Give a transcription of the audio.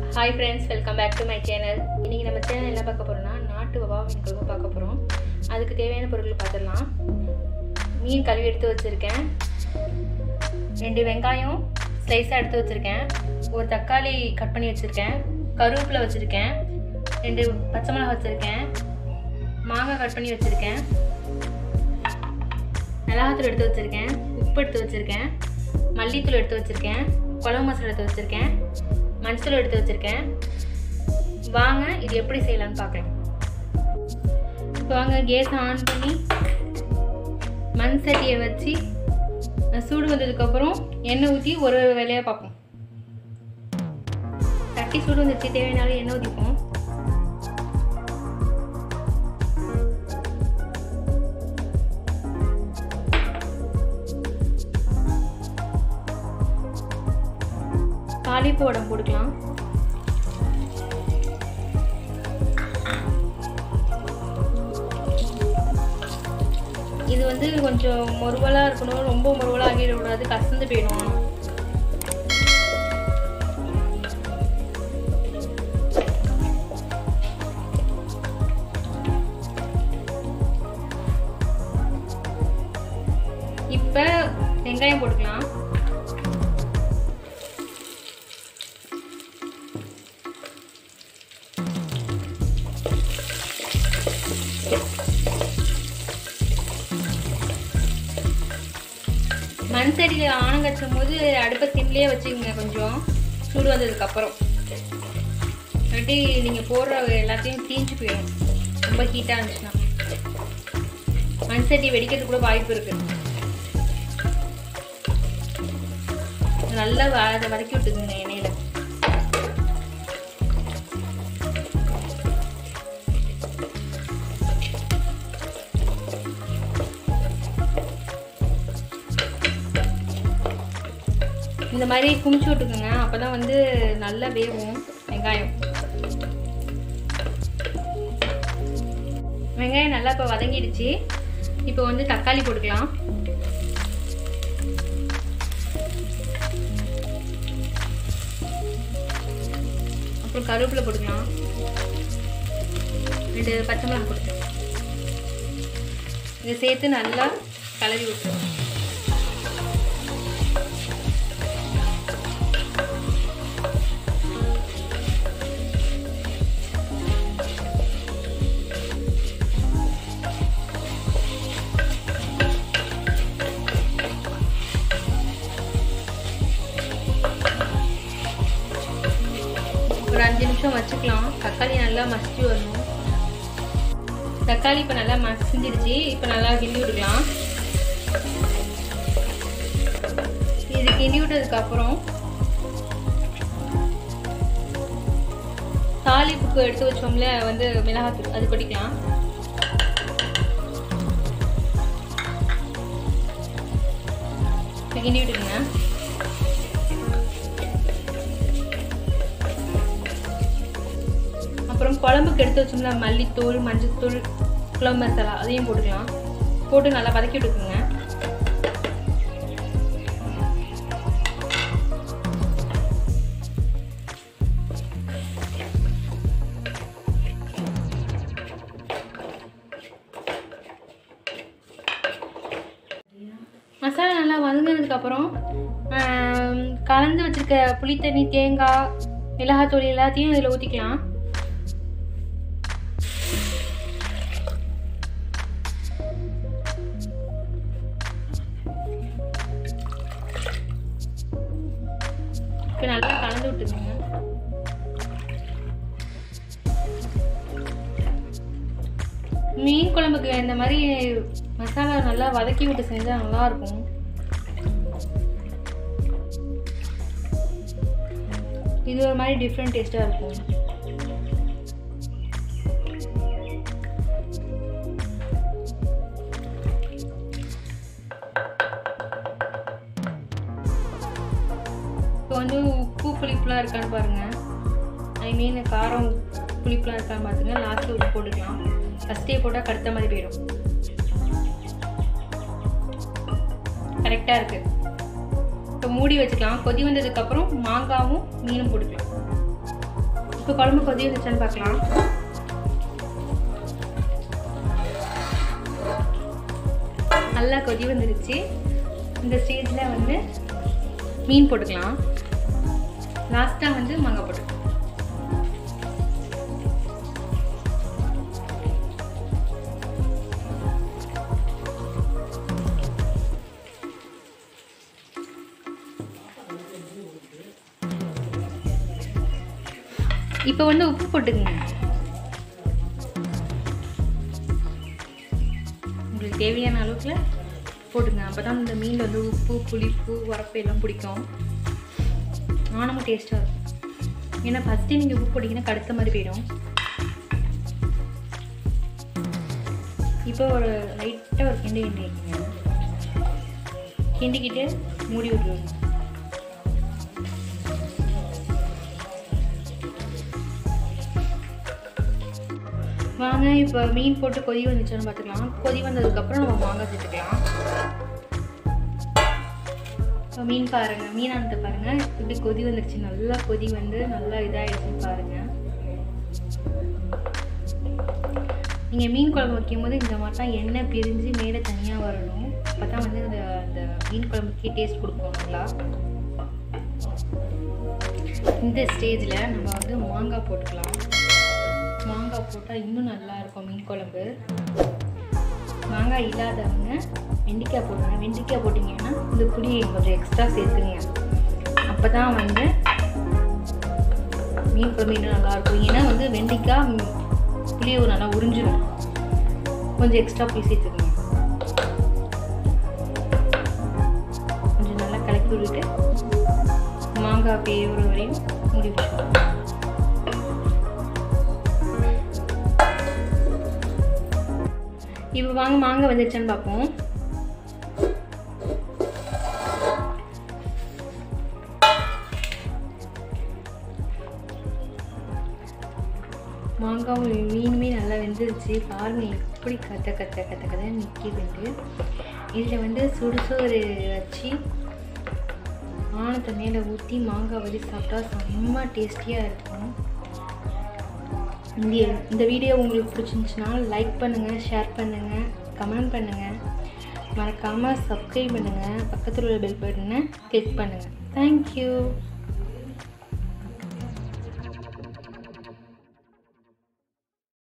hi friends welcome back to my channel இன்றைக்கி நம்ம channel என்ன பார்க்க போகிறோம்னா நாட்டு வவா மீன் குழம்பு பார்க்க போகிறோம் அதுக்கு தேவையான பொருட்கள் பார்த்துடலாம் மீன் கழுவி எடுத்து வச்சுருக்கேன் ரெண்டு வெங்காயம் ஸ்லைஸாக எடுத்து வச்சுருக்கேன் ஒரு தக்காளி கட் பண்ணி வச்சுருக்கேன் கருவேப்பிலை வச்சுருக்கேன் ரெண்டு பச்சை மிளகா வச்சுருக்கேன் மாங்காய் கட் பண்ணி வச்சுருக்கேன் மிளகாத்தூள் எடுத்து வச்சுருக்கேன் உப்பு எடுத்து வச்சுருக்கேன் மல்லித்தூள் எடுத்து வச்சுருக்கேன் குழம்பு மசாலா எடுத்து வச்சுருக்கேன் மஞ்சள் எடுத்து வச்சுருக்கேன் வாங்க இது எப்படி செய்யலாம்னு பார்க்கலாம் இப்போ வாங்க கேஸ் ஆன் பண்ணி மண் சட்டியை வச்சு சூடு வந்ததுக்கப்புறம் எண்ணெய் ஊற்றி ஒரு ஒரு வேலையாக பார்ப்போம் தட்டி சூடு வந்துச்சு தேவையான எண்ணெய் ஊற்றிப்போம் தாளிப்பு உடம்பு போட்டுக்கலாம் இது வந்து கொஞ்சம் மொறுவலாக இருக்கணும் ரொம்ப மொறுவலாக ஆகிடக்கூடாது கசந்து போயிடும் இப்போ வெங்காயம் போட்டுக்கலாம் மண் சட்டியில் ஆணம் கச்சும் போது அடுப்பை சிம்லேயே வச்சுக்கோங்க கொஞ்சம் சூடு வந்ததுக்கப்புறம் இல்லாட்டி நீங்கள் போடுற எல்லாத்தையும் தீஞ்சு போயிடும் ரொம்ப ஹீட்டாக இருந்துச்சுன்னா மண் சட்டி வெடிக்கிறதுக்கு கூட வாய்ப்பு இருக்குது நல்லா அதை வதக்கி விட்டுக்குங்க எண்ணெயில் இந்த மாதிரி குமிச்சு விட்டுக்குங்க அப்போ தான் வந்து நல்லா வேகும் வெங்காயம் வெங்காயம் நல்லா இப்போ வதங்கிடுச்சு இப்போ வந்து தக்காளி போட்டுக்கலாம் அப்புறம் கருவேப்பிலை போட்டுக்கலாம் ரெண்டு பச்சை மிளகாய் போட்டுக்கலாம் இதை சேர்த்து நல்லா கலரி விட்டுருவோம் ஒரு அஞ்சு நிமிஷம் வச்சுக்கலாம் தக்காளி நல்லா மசிச்சு வரணும் தக்காளி இப்போ நல்லா மசிஞ்சிருச்சு இப்போ நல்லா கிண்டி விட்டுக்கலாம் இது கிண்டி விட்டதுக்கப்புறம் தாளிப்புக்கு எடுத்து வச்சோம்ல வந்து மிளகாத்தூள் அது கொட்டிக்கலாம் கிண்டி விட்டுருங்க அப்புறம் குழம்புக்கு எடுத்து வச்சோம்னா மல்லித்தூள் மஞ்சத்தூள் குழம்பு மசாலா அதையும் போட்டுக்கலாம் போட்டு நல்லா வதக்கி விட்டுக்குங்க மசாலா நல்லா வதங்கினதுக்கப்புறம் கலந்து வச்சுருக்க புளித்தண்ணி தேங்காய் மிளகாத்தூள் எல்லாத்தையும் இதில் ஊற்றிக்கலாம் இப்போ நல்லா கலந்து விட்டுருங்க மீன் குழம்புக்கு இந்த மாதிரி மசாலா நல்லா வதக்கி விட்டு செஞ்சால் நல்லாயிருக்கும் இது ஒரு மாதிரி டிஃப்ரெண்ட் டேஸ்ட்டாக இருக்கும் இப்போ வந்து உப்பு புளிப்புலாம் இருக்கான்னு பாருங்கள் ஐ மீன் காரம் புளிப்புலாம் இருக்கான்னு பார்த்துங்க லாஸ்ட்டில் உப்பு போட்டுக்கலாம் ஃபஸ்ட்டே போட்டால் கடுத்த மாதிரி போயிடும் கரெக்டாக இருக்குது இப்போ மூடி வச்சுக்கலாம் கொதி வந்ததுக்கப்புறம் மாங்காவும் மீனும் போட்டுக்கலாம் இப்போ குழம்பு கொதி வந்துச்சான்னு பார்க்கலாம் நல்லா கொதி வந்துருச்சு இந்த ஸ்டேஜில் வந்து மீன் போட்டுக்கலாம் லாஸ்ட்டாக வந்து மாங்காய் போட்டுக்கலாம் இப்போ வந்து உப்பு போட்டுக்கங்க உங்களுக்கு தேவையான அளவுக்கு போட்டுங்க அப்போ தான் இந்த மீன் வந்து உப்பு புளிப்பு உரப்பு எல்லாம் பிடிக்கும் ஆனமும் டேஸ்ட்டாக இருக்கும் ஏன்னா ஃபஸ்ட்டு நீங்கள் உப்பு போட்டிங்கன்னா கடுத்த மாதிரி போயிடும் இப்போ ஒரு லைட்டாக ஒரு கிண்டி கிண்டி வைக்கங்க கிண்டிக்கிட்டு மூடி விட்டுருங்க வாங்க இப்போ மீன் போட்டு கொதி வந்துச்சுன்னு பார்த்துக்கலாம் கொதி வந்ததுக்கப்புறம் நம்ம மாங்காய் சேர்த்துக்கலாம் இப்போ மீன் பாருங்கள் மீனானத்தை பாருங்கள் இப்படி கொதி வந்துருச்சு நல்லா கொதி வந்து நல்லா இதாகிடுச்சுன்னு பாருங்கள் நீங்கள் மீன் குழம்பு வைக்கும்போது இந்த மாதிரி தான் எண்ணெய் பிரிஞ்சு மேலே தனியாக வரணும் அப்போ தான் வந்து இந்த அந்த மீன் குழம்புக்கே டேஸ்ட் கொடுக்கும் நல்லா இந்த ஸ்டேஜில் நம்ம வந்து மாங்காய் போட்டுக்கலாம் மாங்காய் போட்டால் இன்னும் நல்லா இருக்கும் மீன் குழம்பு மாங்காய் இல்லாதவங்க வெண்டைக்காய் போடுங்க வெண்டைக்காய் போட்டிங்கன்னா இந்த புளி கொஞ்சம் எக்ஸ்ட்ரா சேர்த்துங்க அப்போ தான் வந்து மீன் குழம்பு இன்னும் நல்லாயிருக்கும் ஏன்னா வந்து வெண்டைக்காய் ம், புளியை நல்லா உறிஞ்சிடும் கொஞ்சம் எக்ஸ்ட்ரா புளி சேர்த்துக்குங்க கொஞ்சம் நல்லா கலக்கி விட்டுட்டு மாங்காய் பேவுற வரையும் மூடி வச்சுக்கணும் இப்போ வாங்க மாங்காய் வந்துருச்சான்னு பார்ப்போம் மாங்காவும் மீனுமே நல்லா வெந்துருச்சு பாருங்க எப்படி கத்த கத்த கத்த கத்த நிற்கிதுண்டு இதில் வந்து சுடுசோறு வச்சு ஆனத்தை மேலே ஊற்றி மாங்காய் வச்சு சாப்பிட்டா செம்ம டேஸ்டியாக இருக்கும் இந்த இந்த வீடியோ உங்களுக்கு பிடிச்சிருந்துச்சுன்னா லைக் பண்ணுங்கள் ஷேர் பண்ணுங்கள் கமெண்ட் பண்ணுங்கள் மறக்காமல் சப்ஸ்கிரைப் பண்ணுங்கள் பக்கத்தில் உள்ள பெல் பட்டனை கிளிக் பண்ணுங்கள் தேங்க்யூ